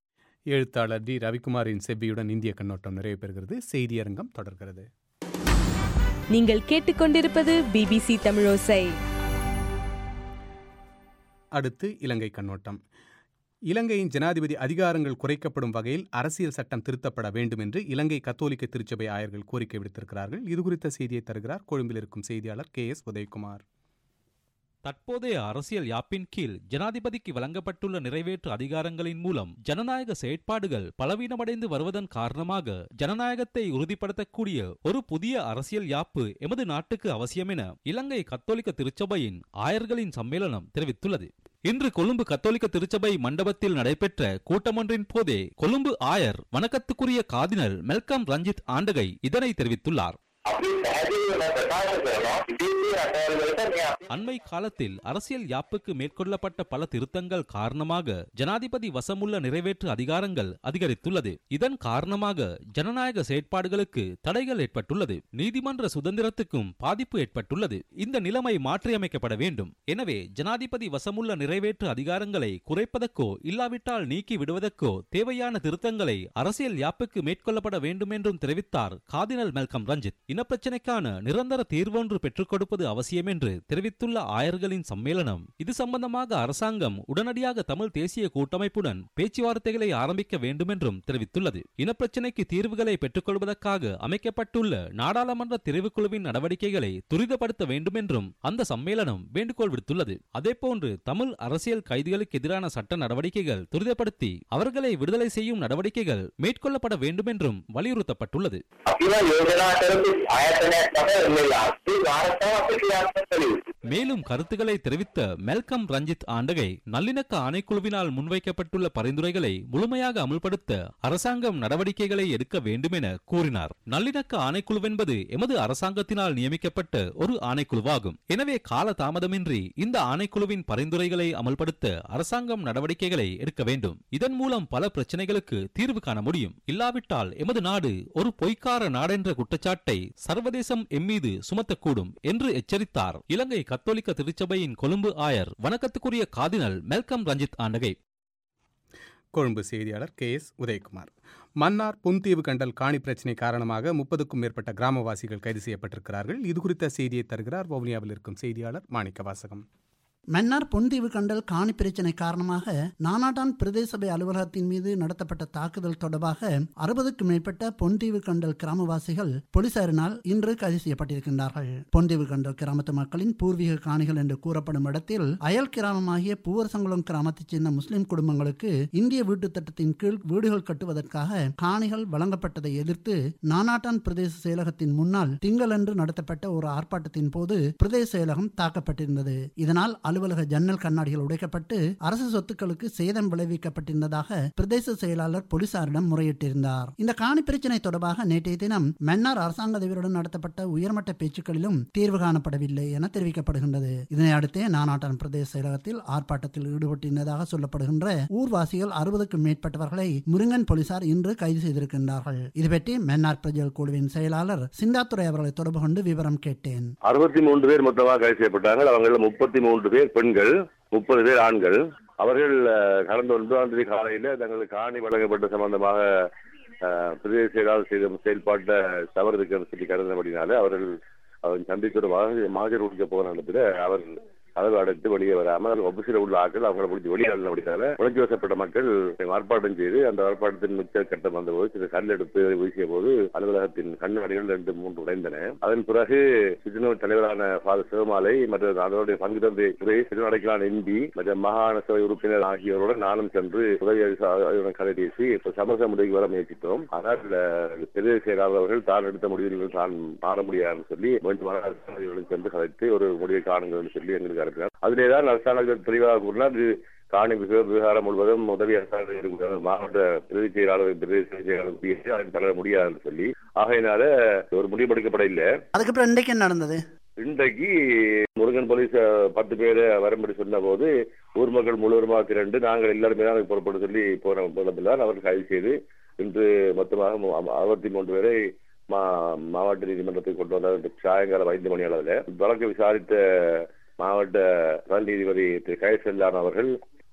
எழுத்தாளர் டி ரவிக்குமாரின் செவ்வியுடன் இந்திய கண்ணோட்டம் நிறைவு பெறுகிறது செய்தியரங்கம் தொடர்கிறது நீங்கள் கேட்டுக்கொண்டிருப்பது பிபிசி தமிழோசை அடுத்து இலங்கை கண்ணோட்டம் இலங்கையின் ஜனாதிபதி அதிகாரங்கள் குறைக்கப்படும் வகையில் அரசியல் சட்டம் திருத்தப்பட வேண்டும் என்று இலங்கை கத்தோலிக்க திருச்சபை ஆயர்கள் கோரிக்கை விடுத்திருக்கிறார்கள் இதுகுறித்த செய்தியை தருகிறார் கொழும்பில் இருக்கும் செய்தியாளர் கே எஸ் உதயகுமார் தற்போதைய அரசியல் யாப்பின் கீழ் ஜனாதிபதிக்கு வழங்கப்பட்டுள்ள நிறைவேற்று அதிகாரங்களின் மூலம் ஜனநாயக செயற்பாடுகள் பலவீனமடைந்து வருவதன் காரணமாக ஜனநாயகத்தை உறுதிப்படுத்தக்கூடிய ஒரு புதிய அரசியல் யாப்பு எமது நாட்டுக்கு அவசியம் என இலங்கை கத்தோலிக்க திருச்சபையின் ஆயர்களின் சம்மேளனம் தெரிவித்துள்ளது இன்று கொழும்பு கத்தோலிக்க திருச்சபை மண்டபத்தில் நடைபெற்ற கூட்டமொன்றின் போதே கொழும்பு ஆயர் வணக்கத்துக்குரிய காதினல் மெல்கம் ரஞ்சித் ஆண்டகை இதனை தெரிவித்துள்ளார் அண்மை காலத்தில் அரசியல் யாப்புக்கு மேற்கொள்ளப்பட்ட பல திருத்தங்கள் காரணமாக ஜனாதிபதி வசமுள்ள நிறைவேற்று அதிகாரங்கள் அதிகரித்துள்ளது இதன் காரணமாக ஜனநாயக செயற்பாடுகளுக்கு தடைகள் ஏற்பட்டுள்ளது நீதிமன்ற சுதந்திரத்துக்கும் பாதிப்பு ஏற்பட்டுள்ளது இந்த நிலைமை மாற்றியமைக்கப்பட வேண்டும் எனவே ஜனாதிபதி வசமுள்ள நிறைவேற்று அதிகாரங்களை குறைப்பதற்கோ இல்லாவிட்டால் நீக்கி விடுவதற்கோ தேவையான திருத்தங்களை அரசியல் யாப்புக்கு மேற்கொள்ளப்பட வேண்டும் என்றும் தெரிவித்தார் காதினல் மெல்கம் ரஞ்சித் இனப்பிரச்சினைக்கான நிரந்தர தீர்வொன்று பெற்றுக் கொடுப்பது அவசியம் என்று தெரிவித்துள்ள ஆயர்களின் சம்மேளனம் இது சம்பந்தமாக அரசாங்கம் உடனடியாக தமிழ் தேசிய கூட்டமைப்புடன் பேச்சுவார்த்தைகளை ஆரம்பிக்க வேண்டும் என்றும் தெரிவித்துள்ளது இனப்பிரச்சினைக்கு தீர்வுகளை பெற்றுக்கொள்வதற்காக அமைக்கப்பட்டுள்ள நாடாளுமன்ற தெரிவுக்குழுவின் நடவடிக்கைகளை துரிதப்படுத்த வேண்டும் என்றும் அந்த சம்மேளனம் வேண்டுகோள் விடுத்துள்ளது அதேபோன்று தமிழ் அரசியல் கைதிகளுக்கு எதிரான சட்ட நடவடிக்கைகள் துரிதப்படுத்தி அவர்களை விடுதலை செய்யும் நடவடிக்கைகள் மேற்கொள்ளப்பட வேண்டும் என்றும் வலியுறுத்தப்பட்டுள்ளது மேலும் கருத்துக்களை தெரிவித்த மெல்கம் ரஞ்சித் ஆண்டகை நல்லிணக்க ஆணைக்குழுவினால் முன்வைக்கப்பட்டுள்ள பரிந்துரைகளை முழுமையாக அமுல்படுத்த அரசாங்கம் நடவடிக்கைகளை எடுக்க வேண்டும் என கூறினார் நல்லிணக்க ஆணைக்குழுவென்பது எமது அரசாங்கத்தினால் நியமிக்கப்பட்ட ஒரு ஆணைக்குழுவாகும் எனவே கால தாமதமின்றி இந்த ஆணைக்குழுவின் பரிந்துரைகளை அமல்படுத்த அரசாங்கம் நடவடிக்கைகளை எடுக்க வேண்டும் இதன் மூலம் பல பிரச்சனைகளுக்கு தீர்வு காண முடியும் இல்லாவிட்டால் எமது நாடு ஒரு பொய்க்கார நாடென்ற குற்றச்சாட்டை சர்வதேசம் எம்மீது சுமத்தக்கூடும் என்று எச்சரித்தார் இலங்கை கத்தோலிக்க திருச்சபையின் கொழும்பு ஆயர் வணக்கத்துக்குரிய காதினல் மெல்கம் ரஞ்சித் ஆண்டகை கொழும்பு செய்தியாளர் கே எஸ் உதயகுமார் மன்னார் புன்தீவு கண்டல் காணி பிரச்சினை காரணமாக முப்பதுக்கும் மேற்பட்ட கிராமவாசிகள் கைது செய்யப்பட்டிருக்கிறார்கள் இதுகுறித்த செய்தியை தருகிறார் வவுனியாவில் இருக்கும் செய்தியாளர் மாணிக்க வாசகம் மன்னார் பொன்தீவு கண்டல் காணி பிரச்சினை காரணமாக நானாட்டான் பிரதேச சபை அலுவலகத்தின் மீது நடத்தப்பட்ட தாக்குதல் தொடர்பாக அறுபதுக்கும் மேற்பட்ட பொன்தீவு கண்டல் கிராமவாசிகள் போலீசாரினால் இன்று கைது செய்யப்பட்டிருக்கின்றார்கள் பொன்தீவு கண்டல் கிராமத்து மக்களின் பூர்வீக காணிகள் என்று கூறப்படும் இடத்தில் அயல் கிராமமாகிய பூவரசங்குளம் கிராமத்தைச் சேர்ந்த முஸ்லிம் குடும்பங்களுக்கு இந்திய வீட்டு திட்டத்தின் கீழ் வீடுகள் கட்டுவதற்காக காணிகள் வழங்கப்பட்டதை எதிர்த்து நானாட்டான் பிரதேச செயலகத்தின் முன்னால் திங்களன்று நடத்தப்பட்ட ஒரு ஆர்ப்பாட்டத்தின் போது பிரதேச செயலகம் தாக்கப்பட்டிருந்தது இதனால் அலுவலக ஜன்னல் கண்ணாடிகள் உடைக்கப்பட்டு அரசு சொத்துக்களுக்கு சேதம் விளைவிக்கப்பட்டிருந்ததாக பிரதேச செயலாளர் போலீசாரிடம் முறையிட்டிருந்தார் இந்த காணி பிரச்சினை தொடர்பாக நேற்றைய தினம் மன்னார் அரசாங்க அதிபருடன் நடத்தப்பட்ட உயர்மட்ட பேச்சுக்களிலும் தீர்வு காணப்படவில்லை என தெரிவிக்கப்படுகின்றது இதனை அடுத்தே நானாட்டான் பிரதேச செயலகத்தில் ஆர்ப்பாட்டத்தில் ஈடுபட்டிருந்ததாக சொல்லப்படுகின்ற ஊர்வாசிகள் அறுபதுக்கும் மேற்பட்டவர்களை முருங்கன் போலீசார் இன்று கைது செய்திருக்கின்றார்கள் இது பற்றி மன்னார் பிரஜல் குழுவின் செயலாளர் சிந்தாத்துறை அவர்களை தொடர்பு கொண்டு விவரம் கேட்டேன் அறுபத்தி மூன்று பேர் மொத்தமாக கைது செய்யப்பட்டாங்க அவங்கள முப்பத்தி மூன்று பேர் பெண்கள் முப்பது பேர் ஆண்கள் அவர்கள் அஹ், கடந்த ஒன்பதாம் தேதி காலையில தங்களுக்கு காணி வழங்கப்பட்ட சம்பந்தமாக அஹ், பிரதேச செயலாளர் செய்த செயல்பாட்டை தவறு இருக்குன்னு சொல்லி கருதினபடினால அவர்கள் அவர் சந்தித்தோடு மகஜர் குடிக்க போன இடத்துல அவர் கதவு அடைத்து வெளியே வராமல் ஒபிசில உள்ள ஆட்கள் அவங்களை பிடிச்சி வெளியே அப்படினால உழைச்சி வசப்பட்ட மக்கள் ஆர்ப்பாட்டம் செய்து அந்த ஆர்ப்பாட்டத்தின் மிச்ச கட்டம் வந்தபோது சில கல் எடுத்து வீசிய போது அலுவலகத்தின் கண்ணாடிகள் ரெண்டு மூன்று உடைந்தன அதன் பிறகு சிஜனூர் தலைவரான ஃபாதர் சிவமாலை மற்றும் அதனுடைய பங்கு தந்தை துறை திருநடைக்கலான் எம்பி மற்றும் மாகாண சபை உறுப்பினர் ஆகியோருடன் நானும் சென்று உதவி அதிகாரியுடன் கதை பேசி இப்ப சமரச முடிவுக்கு வர முயற்சித்தோம் ஆனால் அஹ், பிரதேச செயலாளர் அவர்கள் தான் எடுத்த முடிவில் தான் மாற முடியாதுன்னு சொல்லி வேண்டுமான அரசாங்கத்துடன் சென்று கதைத்து ஒரு முடிவை காணுங்கள் சொல்லி எங்களுக்கு அனுப்பினார் அதிலேதான் அரசாங்கம் தெளிவாக கூறினார் இது காணி விவ- விவகாரம் முழுவதும் உதவி அரசாங்கம் இருக்கிற மாவட்ட பிரதி செயலாளர் பிரதேச செயலாளர் பேசி அதை தர முடியாதுன்னு சொல்லி ஆகையினால ஒரு முடிவெடுக்கப்பட இல்லை அதுக்கப்புறம் இன்றைக்கு என்ன நடந்தது இன்றைக்கு முருகன் போலீஸ் அஹ், பத்து பேரை வரும்படி சொன்ன போது ஊர் மக்கள் முழுவதுமாக திரண்டு நாங்கள் எல்லாருமே தான் அதுக்கு புறப்பட்டு சொல்லி போன போனதில்தான் அவர்கள் கைது செய்து இன்று மொத்தமாக மு- அறுபத்தி மூன்று பேரை மா மாவட்ட நீதிமன்றத்துக்கு கொண்டு வந்தார் சாயங்காலம் ஐந்து மணி அளவில் வழக்கு விசாரித்த மாவட்ட முதல் நீதிபதி திரு கயசெல்லான் அவர்கள்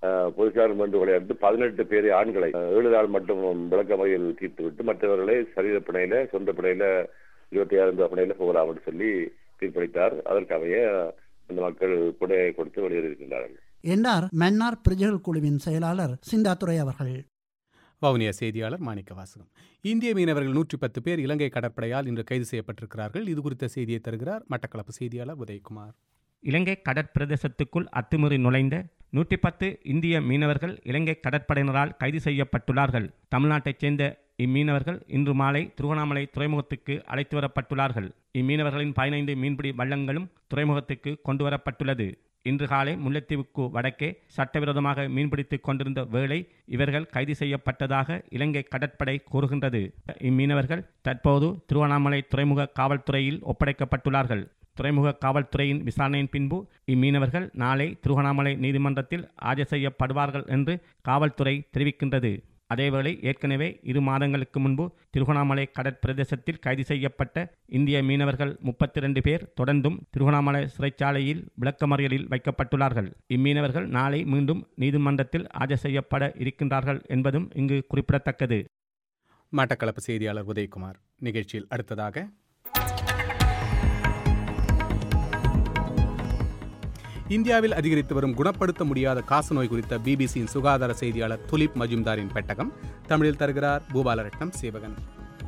அஹ், போலீசார் வேண்டுகோளை அடுத்து பதினெட்டு பேரை ஆண்களை அஹ், ஏழு நாள் மட்டும் விளக்க முறையில் தீர்த்துவிட்டு மற்றவர்களை சரீர பிணையில சொந்த பிணையில இருபத்தி ஆயிரம் ரூபாய் பிணையில போகலாம் என்று சொல்லி தீர்ப்பளித்தார் அதற்கமைய அந்த மக்கள் கொடையை கொடுத்து வெளியேறியிருக்கின்றார்கள் என்றார் மன்னார் பிரஜைகள் குழுவின் செயலாளர் சிந்தாதுரை அவர்கள் வவுனியா செய்தியாளர் மாணிக்க வாசகம் இந்திய மீனவர்கள் நூற்றி பத்து பேர் இலங்கை கடற்படையால் இன்று கைது செய்யப்பட்டிருக்கிறார்கள் இது குறித்த செய்தியை தருகிறார் மட்டக்களப்பு செய்தியாளர் உதயகுமார் இலங்கை கடற்பிரதேசத்துக்குள் அத்துமீறி நுழைந்த நூற்றி பத்து இந்திய மீனவர்கள் இலங்கை கடற்படையினரால் கைது செய்யப்பட்டுள்ளார்கள் தமிழ்நாட்டைச் சேர்ந்த இம்மீனவர்கள் இன்று மாலை திருவண்ணாமலை துறைமுகத்துக்கு அழைத்து வரப்பட்டுள்ளார்கள் இம்மீனவர்களின் பதினைந்து மீன்பிடி வள்ளங்களும் துறைமுகத்துக்கு கொண்டு வரப்பட்டுள்ளது இன்று காலை முல்லைத்தீவுக்கு வடக்கே சட்டவிரோதமாக மீன்பிடித்துக் கொண்டிருந்த வேளை இவர்கள் கைது செய்யப்பட்டதாக இலங்கை கடற்படை கூறுகின்றது இம்மீனவர்கள் தற்போது திருவண்ணாமலை துறைமுக காவல்துறையில் ஒப்படைக்கப்பட்டுள்ளார்கள் துறைமுக காவல்துறையின் விசாரணையின் பின்பு இம்மீனவர்கள் நாளை திருவண்ணாமலை நீதிமன்றத்தில் ஆஜர் செய்யப்படுவார்கள் என்று காவல்துறை தெரிவிக்கின்றது அதேவேளை ஏற்கனவே இரு மாதங்களுக்கு முன்பு திருவண்ணாமலை கடற்பிரதேசத்தில் கைது செய்யப்பட்ட இந்திய மீனவர்கள் முப்பத்தி ரெண்டு பேர் தொடர்ந்தும் திருவண்ணாமலை சிறைச்சாலையில் விளக்கமறியலில் வைக்கப்பட்டுள்ளார்கள் இம்மீனவர்கள் நாளை மீண்டும் நீதிமன்றத்தில் ஆஜர் செய்யப்பட இருக்கின்றார்கள் என்பதும் இங்கு குறிப்பிடத்தக்கது மட்டக்களப்பு செய்தியாளர் உதயகுமார் நிகழ்ச்சியில் அடுத்ததாக இந்தியாவில் அதிகரித்து வரும் குணப்படுத்த முடியாத காசநோய் குறித்த பிபிசியின் சுகாதார செய்தியாளர் துலிப் மஜும்தாரின் பெட்டகம் தமிழில் தருகிறார் பூபாலரட்னம் சேவகன்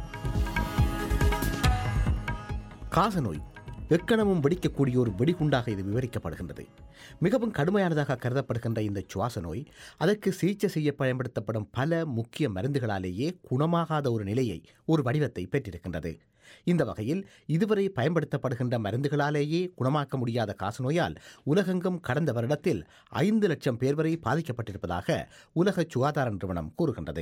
காசநோய் எக்கணமும் வெடிக்கக்கூடிய ஒரு வெடிகுண்டாக இது விவரிக்கப்படுகின்றது மிகவும் கடுமையானதாக கருதப்படுகின்ற இந்த சுவாச நோய் அதற்கு சிகிச்சை செய்ய பயன்படுத்தப்படும் பல முக்கிய மருந்துகளாலேயே குணமாகாத ஒரு நிலையை ஒரு வடிவத்தை பெற்றிருக்கின்றது இந்த வகையில் இதுவரை பயன்படுத்தப்படுகின்ற மருந்துகளாலேயே குணமாக்க முடியாத காசநோயால் உலகெங்கும் கடந்த வருடத்தில் ஐந்து லட்சம் பேர் வரை பாதிக்கப்பட்டிருப்பதாக உலக சுகாதார நிறுவனம் கூறுகின்றது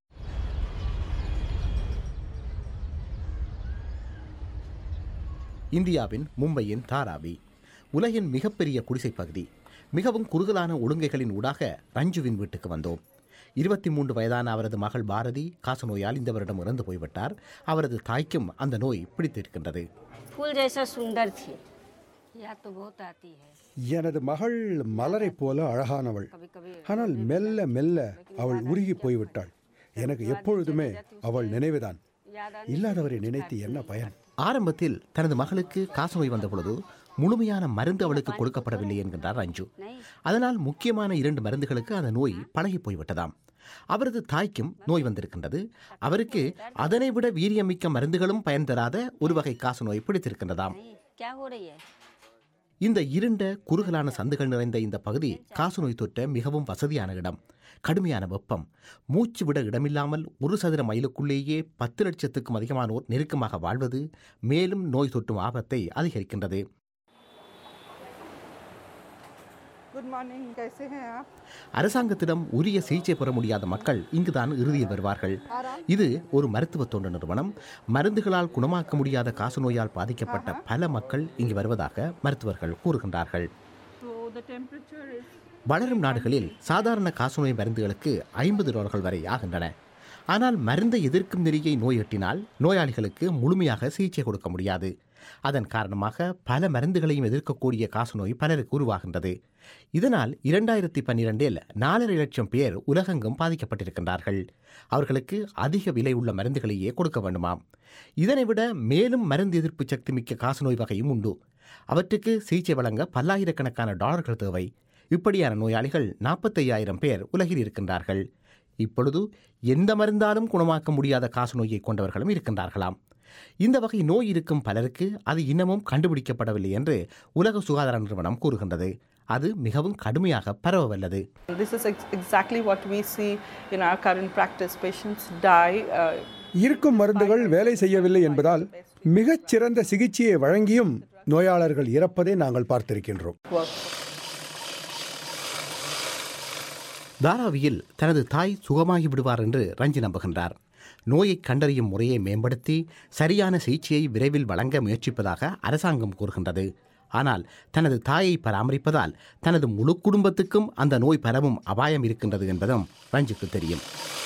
இந்தியாவின் மும்பையின் தாராவி உலகின் மிகப்பெரிய குடிசைப் பகுதி மிகவும் குறுகலான ஒழுங்கைகளின் ஊடாக ரஞ்சுவின் வீட்டுக்கு வந்தோம் இருபத்தி மூன்று வயதான அவரது மகள் பாரதி காசநோயால் இந்த வருடம் இறந்து போய்விட்டார் அவரது தாய்க்கும் அந்த நோய் பிடித்திருக்கின்றது फूल जैसा सुंदर थी याद तो बहुत आती है எனது மகள் மலரைப் போல அழகானவள் ஆனால் மெல்ல மெல்ல அவள் உருகி போய்விட்டாள் எனக்கு எப்பொழுதுமே அவள் நினைவுதான் இல்லாதவரை நினைத்து என்ன பயன் ஆரம்பத்தில் தனது மகளுக்கு காசநோய் வந்தபொழுது முழுமையான மருந்து அவளுக்கு கொடுக்கப்படவில்லை என்கின்றார் ரஞ்சு அதனால் முக்கியமான இரண்டு மருந்துகளுக்கு அந்த நோய் பழகி போய்விட்டதாம் அவரது தாய்க்கும் நோய் வந்திருக்கின்றது அவருக்கு அதனை விட வீரியமிக்க மருந்துகளும் பயன் தராத ஒரு வகை காசநோய் பிடித்திருக்கின்றதாம் क्या हो रही है இந்த இருண்ட குறுகலான சந்துகள் நிறைந்த இந்த பகுதி காசநோய் தொற்ற மிகவும் வசதியான இடம் கடுமையான வெப்பம் மூச்சு விட இடமில்லாமல் ஒரு சதுர மைலுக்குள்ளேயே பத்து லட்சத்துக்கும் அதிகமானோர் நெருக்கமாக வாழ்வது மேலும் நோய் தொற்றும் ஆபத்தை அதிகரிக்கின்றது गुड मॉर्निंग कैसे हैं आप அரசாங்கத்திடம் உரிய சிகிச்சை பெற முடியாத மக்கள் இங்குதான் இறுதியில் வருவார்கள் இது ஒரு மருத்துவ தொண்டு நிறுவனம் மருந்துகளால் குணமாக்க முடியாத காசநோயால் பாதிக்கப்பட்ட பல மக்கள் இங்கு வருவதாக மருத்துவர்கள் கூறுகின்றார்கள் तो द टेम्परेचर इज வளரும் நாடுகளில் சாதாரண காசநோய் மருந்துகளுக்கு ஐம்பது டாலர்கள் வரை ஆகின்றன ஆனால் மருந்தை எதிர்க்கும் நெறியை நோய் எட்டினால் நோயாளிகளுக்கு முழுமையாக சிகிச்சை கொடுக்க முடியாது அதன் காரணமாக பல மருந்துகளையும் எதிர்க்கக்கூடிய காசநோய் பலருக்கு உருவாகின்றது இதனால் இரண்டாயிரத்தி பன்னிரெண்டில் நாலரை லட்சம் பேர் உலகெங்கும் பாதிக்கப்பட்டிருக்கின்றார்கள் அவர்களுக்கு அதிக விலை உள்ள மருந்துகளையே கொடுக்க வேண்டுமாம் இதனை விட மேலும் மருந்து எதிர்ப்பு சக்தி மிக்க காசநோய் வகையும் உண்டு அவற்றுக்கு சிகிச்சை வழங்க பல்லாயிரக்கணக்கான டாலர்கள் தேவை இப்படியான நோயாளிகள் நாற்பத்தையாயிரம் பேர் உலகில் இருக்கின்றார்கள் இப்பொழுது எந்த மருந்தாலும் குணமாக்க முடியாத காசநோயை கொண்டவர்களும் இருக்கின்றார்களாம் இந்த வகை நோய் இருக்கும் பலருக்கு அது இன்னமும் கண்டுபிடிக்கப்படவில்லை என்று உலக சுகாதார நிறுவனம் கூறுகின்றது அது மிகவும் கடுமையாக பரவவல்லது This is ex- exactly what we see in our current practice. Patients die. Uh, இருக்கும் மருந்துகள் வேலை செய்யவில்லை என்பதால் மிகச் சிறந்த சிகிச்சையை வழங்கியும் நோயாளர்கள் இறப்பதை நாங்கள் பார்த்திருக்கின்றோம் work. தாராவியில் தனது தாய் சுகமாகி விடுவார் என்று ரஞ்சி நம்புகின்றார் நோயை கண்டறியும் முறையை மேம்படுத்தி சரியான சிகிச்சையை விரைவில் வழங்க முயற்சிப்பதாக அரசாங்கம் கூறுகின்றது ஆனால் தனது தாயை பராமரிப்பதால் தனது முழு குடும்பத்துக்கும் அந்த நோய் பரவும் அபாயம் இருக்கின்றது என்பதும் ரஞ்சுக்கு தெரியும்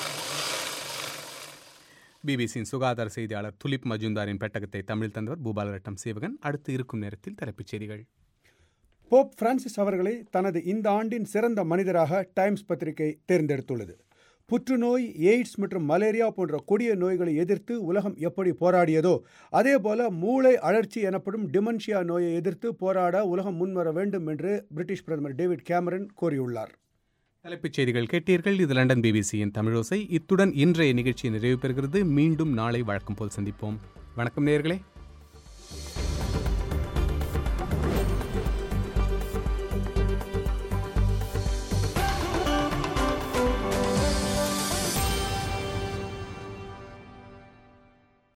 பிபிசியின் சுகாதார செய்தியாளர் துலிப் மஜும்தாரின் பெட்டகத்தை தமிழ் தந்தவர் பூபாலரட்டம் சேவகன் அடுத்து இருக்கும் நேரத்தில் தலைப்புச் செய்திகள் போப் பிரான்சிஸ் அவர்களை தனது இந்த ஆண்டின் சிறந்த மனிதராக டைம்ஸ் பத்திரிகை தேர்ந்தெடுத்துள்ளது புற்றுநோய் எய்ட்ஸ் மற்றும் மலேரியா போன்ற கொடிய நோய்களை எதிர்த்து உலகம் எப்படி போராடியதோ அதேபோல மூளை அழற்சி எனப்படும் டிமென்ஷியா நோயை எதிர்த்து போராட உலகம் முன்வர வேண்டும் என்று பிரிட்டிஷ் பிரதமர் டேவிட் கேமரன் கோரியுள்ளார் தலைப்புச் செய்திகள் கேட்டீர்கள் இது லண்டன் பிபிசியின் தமிழோசை இத்துடன் இன்றைய நிகழ்ச்சி நிறைவு பெறுகிறது மீண்டும் நாளை வழக்கம் போல் சந்திப்போம் வணக்கம் நேர்களே